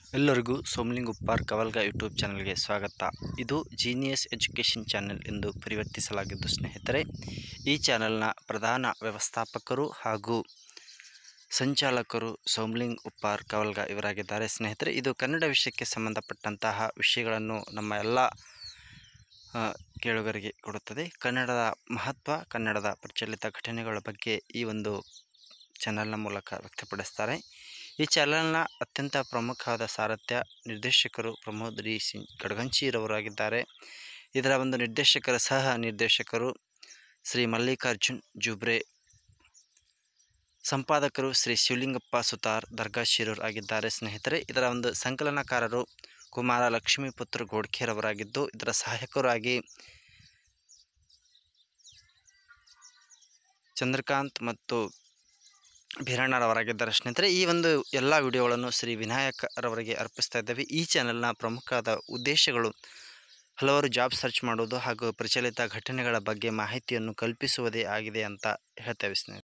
ಎಲ್ಲರಿಗೂ ಸೋಮಲಿಂಗ್ ಉಪ್ಪಾರ್ ಕವಲ್ಗ ಯೂಟ್ಯೂಬ್ ಚಾನಲ್ಗೆ ಸ್ವಾಗತ ಇದು ಜೀನಿಯಸ್ ಎಜುಕೇಷನ್ ಚಾನೆಲ್ ಎಂದು ಪರಿವರ್ತಿಸಲಾಗಿದ್ದು ಸ್ನೇಹಿತರೆ ಈ ಚಾನೆಲ್ನ ಪ್ರಧಾನ ವ್ಯವಸ್ಥಾಪಕರು ಹಾಗೂ ಸಂಚಾಲಕರು ಸೋಮಲಿಂಗ್ ಉಪ್ಪಾರ್ ಕವಲ್ಗ ಇವರಾಗಿದ್ದಾರೆ ಸ್ನೇಹಿತರೆ ಇದು ಕನ್ನಡ ವಿಷಯಕ್ಕೆ ಸಂಬಂಧಪಟ್ಟಂತಹ ವಿಷಯಗಳನ್ನು ನಮ್ಮ ಎಲ್ಲ ಆ, ಕೇಳುಗರಿಗೆ ಕೊಡುತ್ತದೆ ಕನ್ನಡದ ಮಹತ್ವ ಕನ್ನಡದ ಪ್ರಚಲಿತ ಘಟನೆಗಳ ಬಗ್ಗೆ ಈ ಒಂದು ಚಾನಲ್ನ ಮೂಲಕ ವ್ಯಕ್ತಪಡಿಸ್ತಾರೆ ಈ ಚಾನಲ್ನ ಅತ್ಯಂತ ಪ್ರಮುಖವಾದ ಸಾರಥ್ಯ ನಿರ್ದೇಶಕರು ಪ್ರಮೋದ್ ರಿ ಸಿಂಗ್ ಗಡಗಂಚಿರವರಾಗಿದ್ದಾರೆ ಇದರ ಒಂದು ನಿರ್ದೇಶಕರ ಸಹ ನಿರ್ದೇಶಕರು ಶ್ರೀ ಮಲ್ಲಿಕಾರ್ಜುನ್ ಜುಬ್ರೆ ಸಂಪಾದಕರು ಶ್ರೀ ಶಿವಲಿಂಗಪ್ಪ ಸುತಾರ್ ದರ್ಗಾ ಶಿರೂರ್ ಆಗಿದ್ದಾರೆ ಸ್ನೇಹಿತರೆ ಇದರ ಒಂದು ಸಂಕಲನಕಾರರು ಕುಮಾರ ಲಕ್ಷ್ಮೀಪುತ್ರ ಗೋಡ್ಖೇರವರಾಗಿದ್ದು ಇದರ ಸಹಾಯಕರಾಗಿ ಚಂದ್ರಕಾಂತ್ ಮತ್ತು ಬೀರಣ್ಣರವರಾಗಿದ್ದಾರೆ ಸ್ನೇಹಿತರೆ ಈ ಒಂದು ಎಲ್ಲ ವಿಡಿಯೋಗಳನ್ನು ಶ್ರೀ ವಿನಾಯಕರವರಿಗೆ ಅರ್ಪಿಸ್ತಾ ಇದ್ದೇವೆ ಈ ಚಾನೆಲ್ನ ಪ್ರಮುಖವಾದ ಉದ್ದೇಶಗಳು ಹಲವಾರು ಜಾಬ್ ಸರ್ಚ್ ಮಾಡುವುದು ಹಾಗೂ ಪ್ರಚಲಿತ ಘಟನೆಗಳ ಬಗ್ಗೆ ಮಾಹಿತಿಯನ್ನು ಕಲ್ಪಿಸುವುದೇ ಆಗಿದೆ ಅಂತ ಹೇಳ್ತೇವೆ ಸ್ನೇಹಿತರೆ